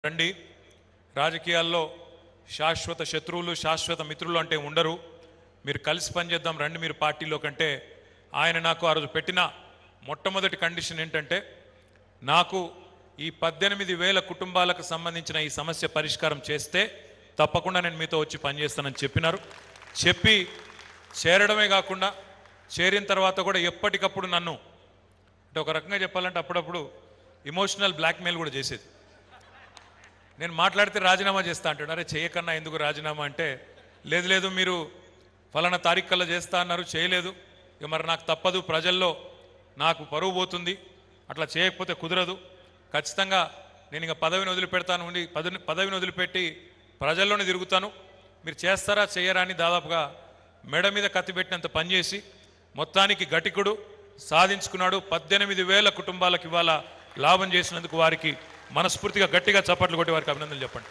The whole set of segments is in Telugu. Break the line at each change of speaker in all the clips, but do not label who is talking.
రండి రాజకీయాల్లో శాశ్వత శత్రువులు శాశ్వత మిత్రులు అంటే ఉండరు మీరు కలిసి పనిచేద్దాం రండి మీరు పార్టీలో కంటే ఆయన నాకు ఆ రోజు పెట్టిన మొట్టమొదటి కండిషన్ ఏంటంటే నాకు ఈ పద్దెనిమిది వేల కుటుంబాలకు సంబంధించిన ఈ సమస్య పరిష్కారం చేస్తే తప్పకుండా నేను మీతో వచ్చి పనిచేస్తానని చెప్పినారు చెప్పి చేరడమే కాకుండా చేరిన తర్వాత కూడా ఎప్పటికప్పుడు నన్ను అంటే ఒక రకంగా చెప్పాలంటే అప్పుడప్పుడు ఇమోషనల్ బ్లాక్మెయిల్ కూడా చేసేది నేను మాట్లాడితే రాజీనామా చేస్తా అంటాడు అరే చేయకన్నా ఎందుకు రాజీనామా అంటే లేదు లేదు మీరు ఫలానా తారీఖు కల్లా చేస్తా అన్నారు చేయలేదు ఇక మరి నాకు తప్పదు ప్రజల్లో నాకు పరువు పోతుంది అట్లా చేయకపోతే కుదరదు ఖచ్చితంగా నేను ఇక పదవిని వదిలిపెడతాను ఉండి పదవిని పదవిని వదిలిపెట్టి ప్రజల్లోనే తిరుగుతాను మీరు చేస్తారా చేయరా అని దాదాపుగా మెడ మీద కత్తి పెట్టినంత పనిచేసి మొత్తానికి గటికుడు సాధించుకున్నాడు పద్దెనిమిది వేల కుటుంబాలకు ఇవాళ లాభం చేసినందుకు వారికి మనస్ఫూర్తిగా గట్టిగా చప్పట్లు కొట్టి వారికి అభినందనలు చెప్పండి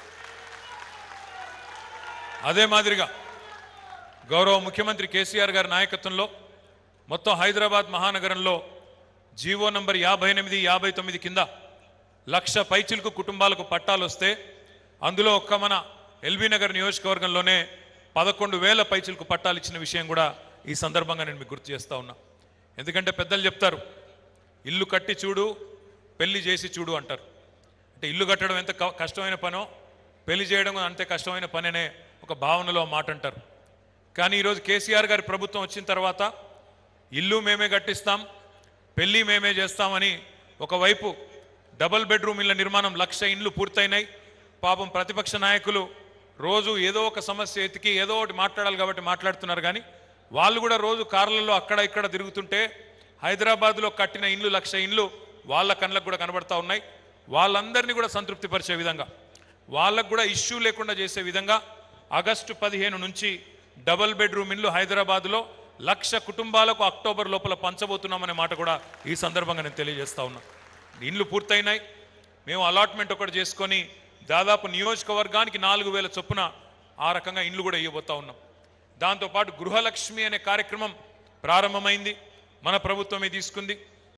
అదే మాదిరిగా గౌరవ ముఖ్యమంత్రి కేసీఆర్ గారి నాయకత్వంలో మొత్తం హైదరాబాద్ మహానగరంలో జీవో నంబర్ యాభై ఎనిమిది యాభై తొమ్మిది కింద లక్ష పైచిలుకు కుటుంబాలకు పట్టాలు వస్తే అందులో ఒక్క మన ఎల్బీ నగర్ నియోజకవర్గంలోనే పదకొండు వేల పైచిలుకు పట్టాలు ఇచ్చిన విషయం కూడా ఈ సందర్భంగా నేను మీకు గుర్తు చేస్తా ఉన్నా ఎందుకంటే పెద్దలు చెప్తారు ఇల్లు కట్టి చూడు పెళ్లి చేసి చూడు అంటారు అంటే ఇల్లు కట్టడం ఎంత క- కష్టమైన పనో పెళ్లి చేయడం అంతే కష్టమైన పని అనే ఒక భావనలో మాట అంటారు కానీ ఈరోజు కేసీఆర్ గారి ప్రభుత్వం వచ్చిన తర్వాత ఇల్లు మేమే కట్టిస్తాం పెళ్లి మేమే చేస్తామని ఒకవైపు డబుల్ బెడ్రూమ్ ఇళ్ల నిర్మాణం లక్ష ఇండ్లు పూర్తయినాయి పాపం ప్రతిపక్ష నాయకులు రోజు ఏదో ఒక సమస్య ఎతికి ఏదో ఒకటి మాట్లాడాలి కాబట్టి మాట్లాడుతున్నారు కానీ వాళ్ళు కూడా రోజు కార్లలో అక్కడ ఇక్కడ తిరుగుతుంటే హైదరాబాద్లో కట్టిన ఇండ్లు లక్ష ఇండ్లు వాళ్ళ కళ్ళకు కూడా కనబడతా ఉన్నాయి వాళ్ళందరినీ కూడా సంతృప్తిపరిచే విధంగా వాళ్ళకు కూడా ఇష్యూ లేకుండా చేసే విధంగా ఆగస్టు పదిహేను నుంచి డబుల్ బెడ్రూమ్ ఇల్లు హైదరాబాద్లో లక్ష కుటుంబాలకు అక్టోబర్ లోపల పంచబోతున్నామనే మాట కూడా ఈ సందర్భంగా నేను తెలియజేస్తా ఉన్నా ఇండ్లు పూర్తయినాయి మేము అలాట్మెంట్ ఒకటి చేసుకొని దాదాపు నియోజకవర్గానికి నాలుగు వేల చొప్పున ఆ రకంగా ఇండ్లు కూడా ఇవ్వబోతా ఉన్నాం దాంతోపాటు గృహలక్ష్మి అనే కార్యక్రమం ప్రారంభమైంది మన ప్రభుత్వమే తీసుకుంది